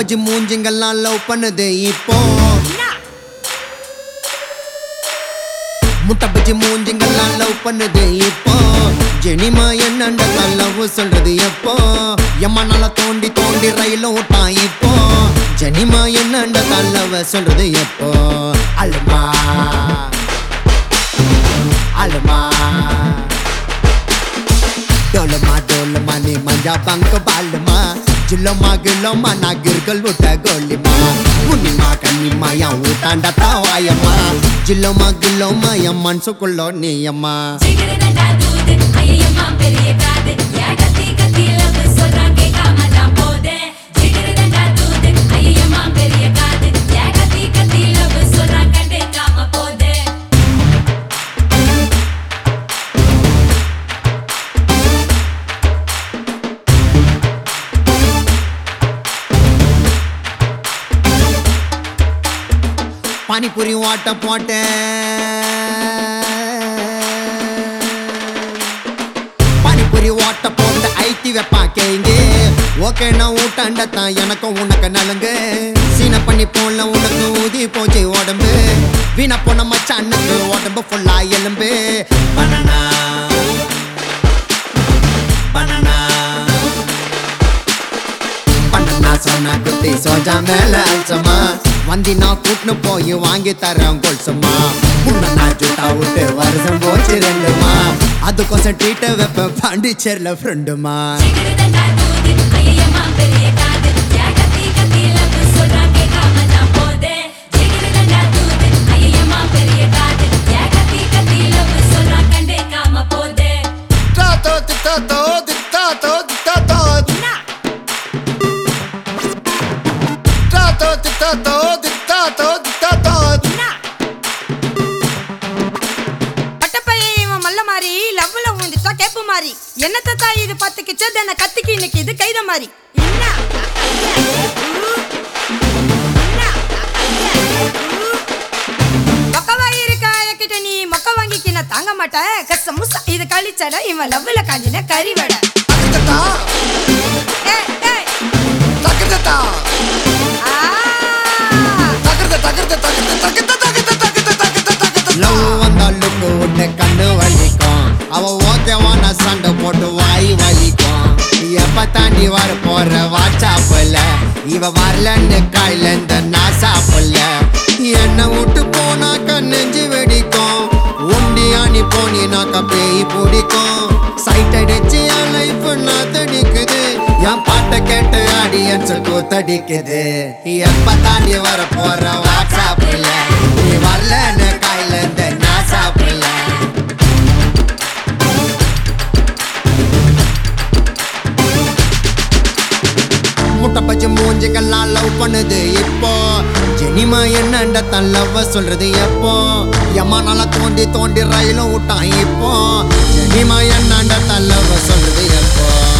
Bajji மூஞ்சிங்கெல்லாம் love பண்ணுது இப்போ முட்டை பஜ்ஜி மூஞ்சிங்கெல்லாம் லவ் பண்ணுது இப்போ ஜெனிமா என்னண்ட லவ் சொல்றது எப்போ எம்மா நல்லா தோண்டி தோண்டி ரயில விட்டான் இப்போ ஜெனிமா என்னண்ட லவ் சொல்றது எப்போ அல்மா அல்மா டோலமா டோலமா நீ மஞ்சா பங்க பாலுமா ஜில்லமா கில்லமா நான் கிர்கள் விட்ட கோலிமா முன்னிமா கண்ணிமா என் ஊட்டாண்ட தாவாயம்மா ஜில்லமா கில்லமா என் மனசுக்குள்ளோ நீயம்மா ஜிகிருதண்டா தூது, ஐயையம்மா பெரிய காது. ஏன் கத்தி கத்தி love சொல்றான் கேட்காம தான் போதே. ஜிகிருதண்டா தூது, ஐயையம்மா பெரிய காது. ஏன் கத்தி கத்தி love சொல்றான் கண்டுக்காம போதே. பானிபூரி ஓட்ட போட்டேன் பானிபூரி ஓட்ட போட்டு ஐத்தி வைப்பான் கேங்க ஓகே நான் ஊட்டாண்டத்தான் எனக்கும் உனக்கு நலுங்கு சீன பண்ணி போல உனக்கு ஊதி போச்சு உடம்பு வீணா போன மச்சானுக்கு உடம்பு ஃபுல்லா எலும்பு பனானா பனானா பண்ணா சொன்னா குத்தி சோஜா மேல அல்சமா வந்தி நான் கூட்டுன்னு போய் வாங்கி தரேன் கொல்சமா உன்னை நான் ஜூட்டா விட்டு வருஷம் போச்சு ரெண்டுமா அதுக்கோசம் ட்ரீட்டை வைப்பேன் பாண்டிச்சேரியில் ஃப்ரெண்டுமா ஜிகிருதண்டா தூது, ஐயையம்மா பெரிய காது. ஏன் கத்தி கத்தி love சொல்றான் கேட்காம தான் போதே. ஜிகிருதண்டா தூது, ஐயையம்மா பெரிய காது. ஏன் கத்தி கத்தி love சொல்றான் கண்டுக்காம போதே. Dictato, dictato, dictato, dictato. Dictato, dictato, dictato, dictato. பட்டப்பையன் இவன் மல்ல மாறி லவ்ல விழுந்துட்டா கேப்பு மாறி என்னத்த தாய் இது பத்துக்குச்சு தென்ன கத்திக்கு இன்னைக்கு இது கைத மாறி என்ன மொக்கவாய் இருக்க கிட்ட நீ மொக்க வாங்கிக்கு நான் தாங்க மாட்டேன் கச முசா இது கழிச்சட இவன் லவ்ல காஞ்சின கறி வடை Takatata, ஏய், ஏய், takatata. ஆ. Takata, takata, takata, takata, takata, takata, takata, takata. Love வந்தாலுக்கு விட்டு கண்ணு வலிக்கும் அவ ஓகேவான சண்டை போட்டு வாய் வலிக்கும் எப்ப தாண்டி வர போற வாட்சாப்புல இவ வரலன்னு காயில இந்த நாசாப்புல என்ன விட்டு போனாக்க நெஞ்சு வெடிக்கும் உண்டியா நீ போனினாக்க பேய் பிடிக்கும் சைட் அடிச்சு என் லைஃப் நான் தடிக்குது என் பாட்டை கேட்டு ஆடியன்ஸ் கூத்தடிக்குது எப்ப தாண்டி வர போற வாட்ஸ்அப்ல நீ வரலன்னு காயில இந்த நாசாப்புல முட்டை பச்சை மூஞ்சிக்கெல்லாம் லவ் பண்ணுது இப்போ ஜெனிமா என்னண்ட தன் லவ் சொல்றது எப்போ எம்மா நல்லா தோண்டி தோண்டி ரயிலும் விட்டான் இப்போ ஜெனிமா என்னண்ட தன் லவ் சொல்றது எப்போ